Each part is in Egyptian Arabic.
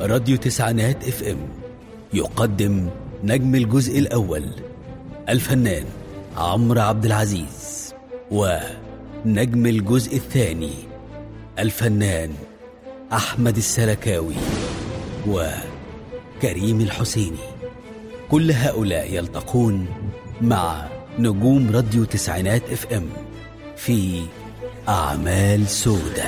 راديو تسعينات اف ام يقدم نجم الجزء الأول الفنان عمرو عبد العزيز ونجم الجزء الثاني الفنان أحمد السلكاوي وكريم الحسيني كل هؤلاء يلتقون مع نجوم راديو تسعينات اف ام في أعمال سودة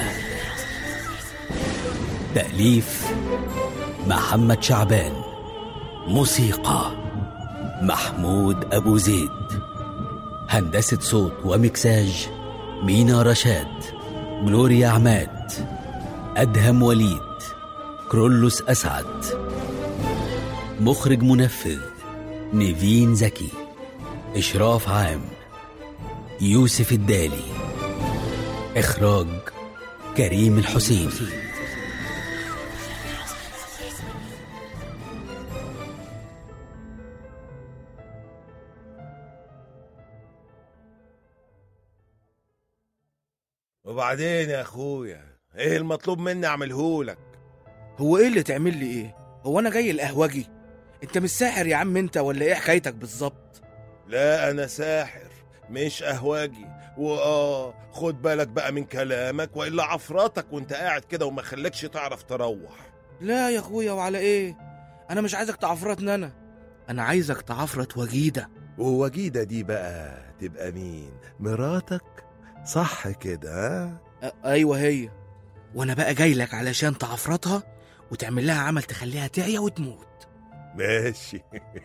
تأليف محمد شعبان موسيقى محمود أبو زيد هندسة صوت ومكساج مينا رشاد جلوريا عماد أدهم وليد كرولوس أسعد مخرج منفذ نيفين زكي إشراف عام يوسف الدالي إخراج كريم الحسين وبعدين يا اخويا ايه المطلوب مني اعملهولك هو ايه اللي تعمل لي ايه هو انا جاي القهوجي انت مش ساحر يا عم انت ولا ايه حكايتك بالظبط لا انا ساحر مش قهواجي واه خد بالك بقى من كلامك والا عفراتك وانت قاعد كده وما خلكش تعرف تروح لا يا اخويا وعلى ايه انا مش عايزك تعفرتني انا انا عايزك تعفرت وجيده ووجيده دي بقى تبقى مين مراتك صح كده ها أ- ايوه هي وانا بقى جاي لك علشان تعفرتها وتعمل لها عمل تخليها تعيا وتموت ماشي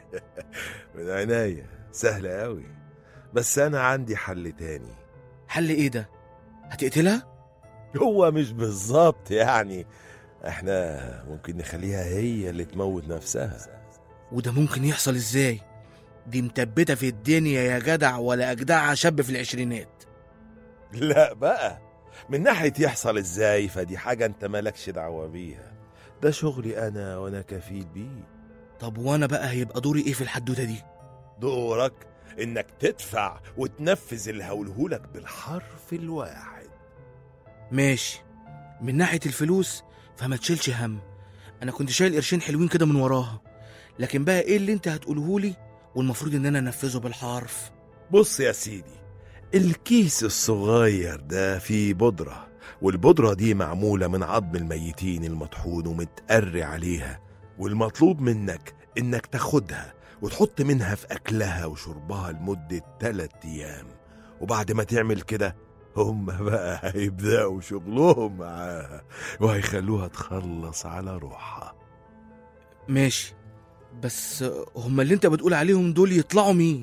من عينيا سهلة أوي بس أنا عندي حل تاني حل ايه ده هتقتلها هو مش بالظبط يعني احنا ممكن نخليها هي اللي تموت نفسها وده ممكن يحصل ازاي دي مثبته في الدنيا يا جدع ولا اجدعها شاب في العشرينات لا بقى من ناحية يحصل ازاي فدي حاجة انت مالكش دعوة بيها ده شغلي انا وانا كفيل بيه طب وانا بقى هيبقى دوري ايه في الحدوته دي دورك انك تدفع وتنفذ اللي هقولهولك بالحرف الواحد ماشي من ناحيه الفلوس فما تشيلش هم انا كنت شايل قرشين حلوين كده من وراها لكن بقى ايه اللي انت هتقولهولي والمفروض ان انا انفذه بالحرف بص يا سيدي الكيس الصغير ده فيه بودرة والبودرة دي معمولة من عظم الميتين المطحون ومتقري عليها والمطلوب منك انك تاخدها وتحط منها في اكلها وشربها لمدة تلات ايام وبعد ما تعمل كده هم بقى هيبدأوا شغلهم معاها وهيخلوها تخلص على روحها ماشي بس هما اللي انت بتقول عليهم دول يطلعوا مين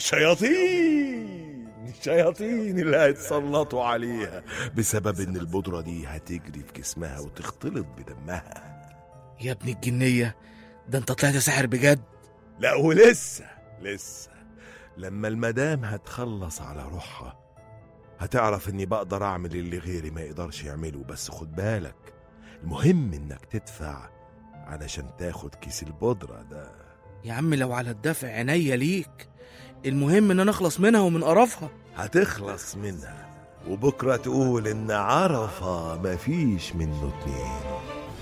الشياطين الشياطين اللي هيتسلطوا عليها بسبب ان البودرة دي هتجري في جسمها وتختلط بدمها يا ابن الجنيه ده انت طلعت ساحر بجد لا ولسه لسه لما المدام هتخلص على روحها هتعرف اني بقدر اعمل اللي غيري ما يقدرش يعمله بس خد بالك المهم انك تدفع علشان تاخد كيس البودرة ده يا عم لو على الدفع عينيا ليك المهم ان انا اخلص منها ومن قرفها هتخلص منها وبكرة تقول إن عرفة مفيش منه اتنين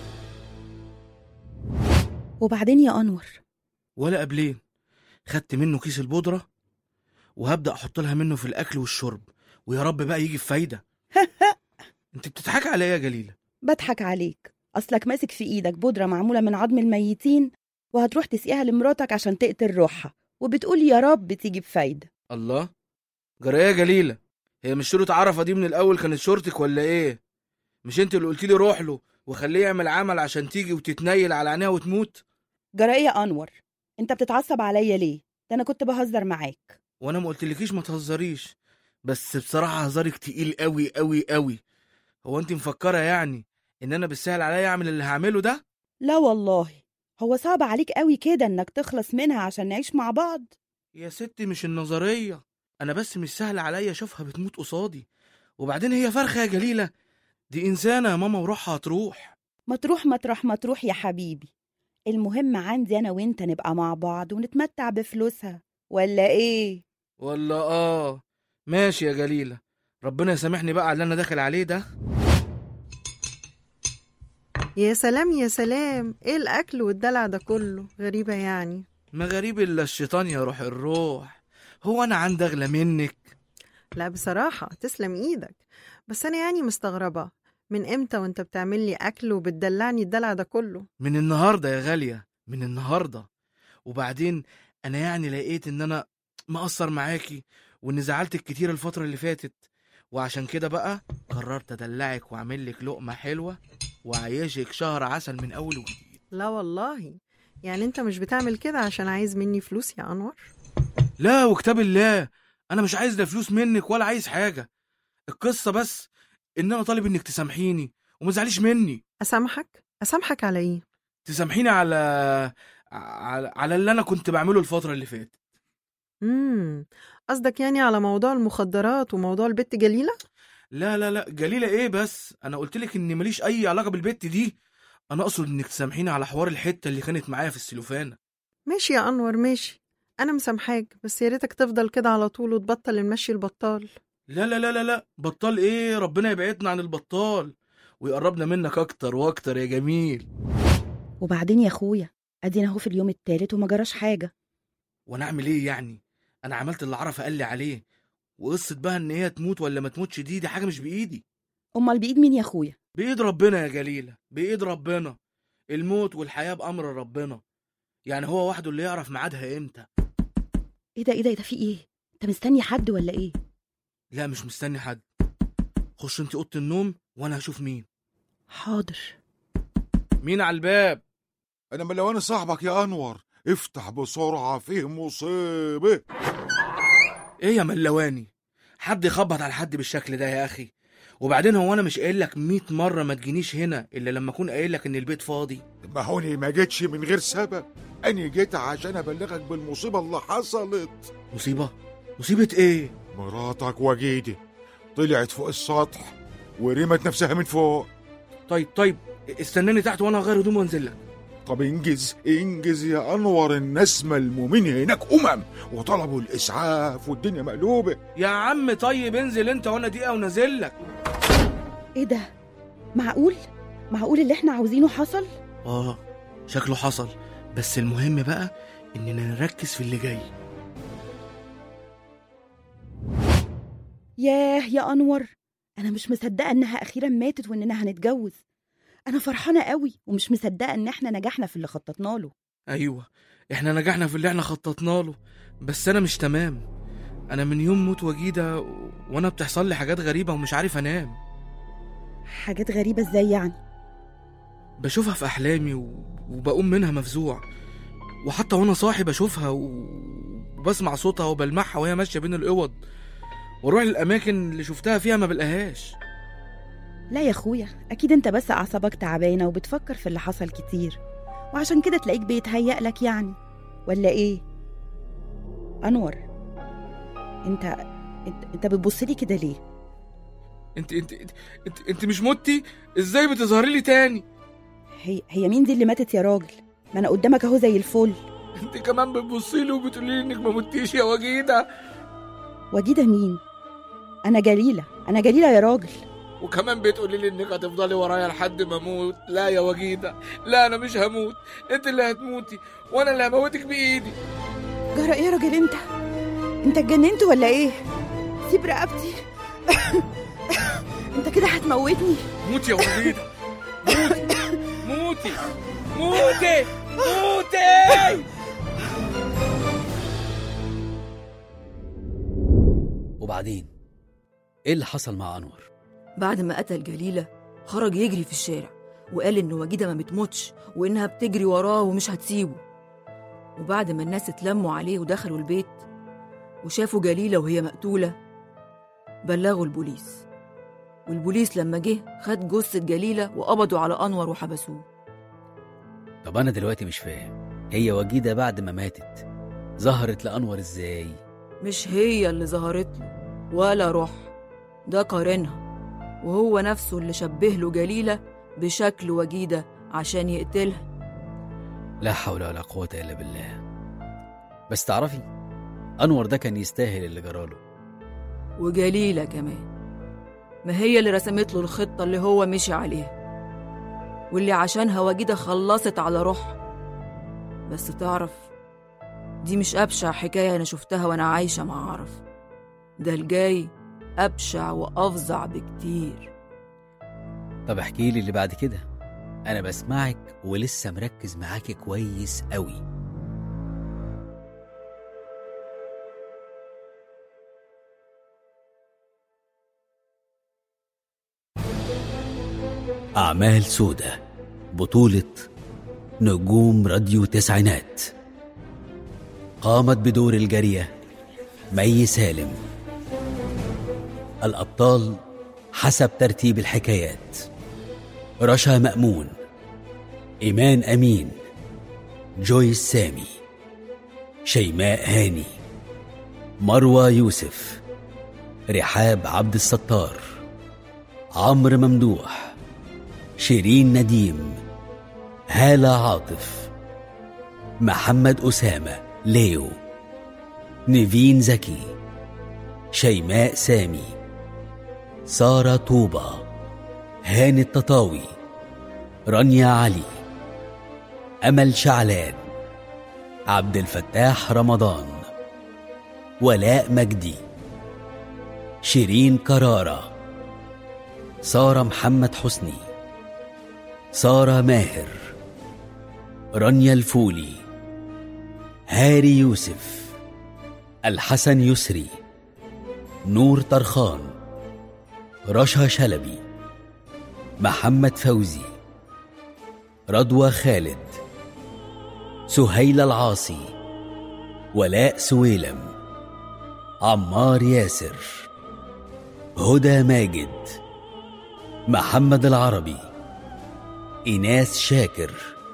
وبعدين يا أنور ولا قبلين خدت منه كيس البودرة وهبدأ أحط لها منه في الأكل والشرب ويا رب بقى يجي في فايدة أنت بتضحك عليا يا جليلة بضحك عليك أصلك ماسك في إيدك بودرة معمولة من عظم الميتين وهتروح تسقيها لمراتك عشان تقتل روحها وبتقول يا رب تيجي بفايدة الله جرى إيه يا جليلة هي مش شروط عرفة دي من الأول كانت شورتك ولا إيه مش أنت اللي قلت لي روح له وخليه يعمل عمل عشان تيجي وتتنيل على عينيها وتموت جرى إيه يا أنور أنت بتتعصب عليا ليه ده أنا كنت بهزر معاك وانا ما قلتلكيش ما تهزريش بس بصراحه هزارك تقيل قوي قوي قوي هو انت مفكره يعني ان انا بالسهل عليا اعمل اللي هعمله ده لا والله هو صعب عليك قوي كده إنك تخلص منها عشان نعيش مع بعض يا ستي مش النظريه انا بس مش سهل عليا اشوفها بتموت قصادي وبعدين هي فرخه يا جليله دي انسانه يا ماما وروحها هتروح ما تروح مطرح ما تروح يا حبيبي المهم عندي أنا وإنت نبقى مع بعض ونتمتع بفلوسها ولا إيه ولا اه ماشي يا جليله ربنا يسامحني بقى على اللي انا داخل عليه ده يا سلام يا سلام ايه الاكل والدلع ده كله غريبة يعني ما غريب الا الشيطان يا روح الروح هو انا عندي اغلى منك لا بصراحة تسلم ايدك بس انا يعني مستغربة من امتى وانت بتعمل لي اكل وبتدلعني الدلع ده كله من النهارده يا غاليه من النهارده وبعدين انا يعني لقيت ان انا مقصر معاكي وان زعلتك كتير الفتره اللي فاتت وعشان كده بقى قررت ادلعك واعمل لك لقمه حلوه واعيشك شهر عسل من اول وجديد لا والله يعني انت مش بتعمل كده عشان عايز مني فلوس يا انور لا وكتاب الله انا مش عايز لا فلوس منك ولا عايز حاجه القصه بس ان انا طالب انك تسامحيني وما تزعليش مني اسامحك اسامحك على ايه تسامحيني على على على اللي انا كنت بعمله الفتره اللي فاتت امم قصدك يعني على موضوع المخدرات وموضوع البت جليلة لا لا لا جليله ايه بس انا قلت لك ان ماليش اي علاقه بالبت دي انا اقصد انك تسامحيني على حوار الحته اللي كانت معايا في السلوفانه ماشي يا انور ماشي انا مسامحاك بس يا ريتك تفضل كده على طول وتبطل المشي البطال لا لا لا لا لا بطال ايه ربنا يبعدنا عن البطال ويقربنا منك اكتر واكتر يا جميل وبعدين يا اخويا ادينا اهو في اليوم التالت وما جراش حاجه وانا اعمل ايه يعني انا عملت اللي عرف قال لي عليه وقصه بقى ان هي تموت ولا ما تموتش دي دي حاجه مش بايدي امال بايد مين يا اخويا بايد ربنا يا جليله بايد ربنا الموت والحياه بامر ربنا يعني هو وحده اللي يعرف ميعادها امتى ايه ده ايه ده ايه ده في ايه انت مستني حد ولا ايه لا مش مستني حد خش انت اوضه النوم وانا هشوف مين حاضر مين على الباب انا ملواني صاحبك يا انور افتح بسرعه فيه مصيبه ايه يا ملواني حد يخبط على حد بالشكل ده يا اخي وبعدين هو انا مش قايل لك 100 مره ما تجينيش هنا الا لما اكون قايل لك ان البيت فاضي ما هوني ما جيتش من غير سبب اني جيت عشان ابلغك بالمصيبه اللي حصلت مصيبه مصيبه ايه مراتك وجيدي طلعت فوق السطح ورمت نفسها من فوق طيب طيب استناني تحت وانا هغير هدوم وانزل لك طب انجز انجز يا انور الناس ملمومين هناك امم وطلبوا الاسعاف والدنيا مقلوبه يا عم طيب انزل انت وانا دقيقه ونازل لك ايه ده معقول معقول اللي احنا عاوزينه حصل اه شكله حصل بس المهم بقى اننا نركز في اللي جاي ياه يا انور انا مش مصدقه انها اخيرا ماتت واننا هنتجوز انا فرحانه قوي ومش مصدقه ان احنا نجحنا في اللي خططنا له ايوه احنا نجحنا في اللي احنا خططنا له بس انا مش تمام انا من يوم موت وجيده و- وانا بتحصل لي حاجات غريبه ومش عارف انام حاجات غريبه ازاي يعني بشوفها في احلامي و... وبقوم منها مفزوع وحتى وانا صاحي بشوفها و... وبسمع صوتها وبلمعها وهي ماشيه بين الاوض واروح للاماكن اللي شفتها فيها ما بلقاهاش لا يا اخويا اكيد انت بس اعصابك تعبانه وبتفكر في اللي حصل كتير وعشان كده تلاقيك بيتهيأ لك يعني ولا ايه انور انت انت, انت بتبص لي كده ليه انت انت انت, انت, انت مش متي ازاي بتظهري لي تاني هي هي مين دي اللي ماتت يا راجل ما انا قدامك اهو زي الفل انت كمان بتبصي لي وبتقولي لي انك ما متيش يا وجيده وجيده مين انا جليله انا جليله يا راجل وكمان بتقولي لي انك هتفضلي ورايا لحد ما اموت لا يا وجيده لا انا مش هموت انت اللي هتموتي وانا اللي هموتك بايدي جرى ايه يا راجل انت انت اتجننت ولا ايه سيب رقبتي انت كده هتموتني موتي يا وجيده موتي موتي موتي موتي وبعدين ايه اللي حصل مع انور بعد ما قتل جليلة خرج يجري في الشارع وقال إن وجيدة ما بتموتش وإنها بتجري وراه ومش هتسيبه وبعد ما الناس اتلموا عليه ودخلوا البيت وشافوا جليلة وهي مقتولة بلغوا البوليس والبوليس لما جه خد جثة جليلة وقبضوا على أنور وحبسوه طب انا دلوقتي مش فاهم هي وجيده بعد ما ماتت ظهرت لانور ازاي مش هي اللي ظهرت له ولا روح ده قارنها وهو نفسه اللي شبه له جليلة بشكل وجيدة عشان يقتلها لا حول ولا قوه الا بالله بس تعرفي انور ده كان يستاهل اللي جراله وجليلة كمان ما هي اللي رسمت له الخطة اللي هو مشي عليها واللي عشانها وجيدة خلصت على روحها بس تعرف دي مش أبشع حكاية أنا شفتها وأنا عايشة مع عرف ده الجاي أبشع وأفظع بكتير طب احكي لي اللي بعد كده انا بسمعك ولسه مركز معاكي كويس قوي أعمال سودة بطولة نجوم راديو تسعينات قامت بدور الجارية مي سالم الأبطال حسب ترتيب الحكايات رشا مأمون إيمان أمين جويس سامي شيماء هاني مروى يوسف رحاب عبد الستار عمرو ممدوح شيرين نديم هالة عاطف محمد أسامة ليو نيفين زكي شيماء سامي سارة طوبة هاني التطاوي رانيا علي أمل شعلان عبد الفتاح رمضان ولاء مجدي شيرين كرارة سارة محمد حسني سارة ماهر رانيا الفولي هاري يوسف الحسن يسري نور طرخان رشا شلبي محمد فوزي رضوى خالد سهيل العاصي ولاء سويلم عمار ياسر هدى ماجد محمد العربي إناس شاكر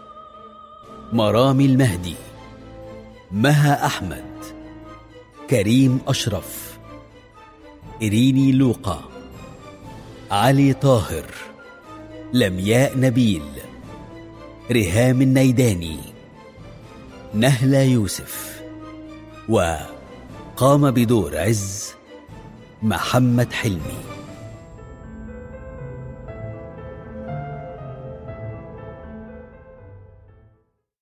مرامي المهدي مها أحمد كريم أشرف إريني لوقا علي طاهر لمياء نبيل ريهام النيداني نهلة يوسف وقام بدور عز محمد حلمي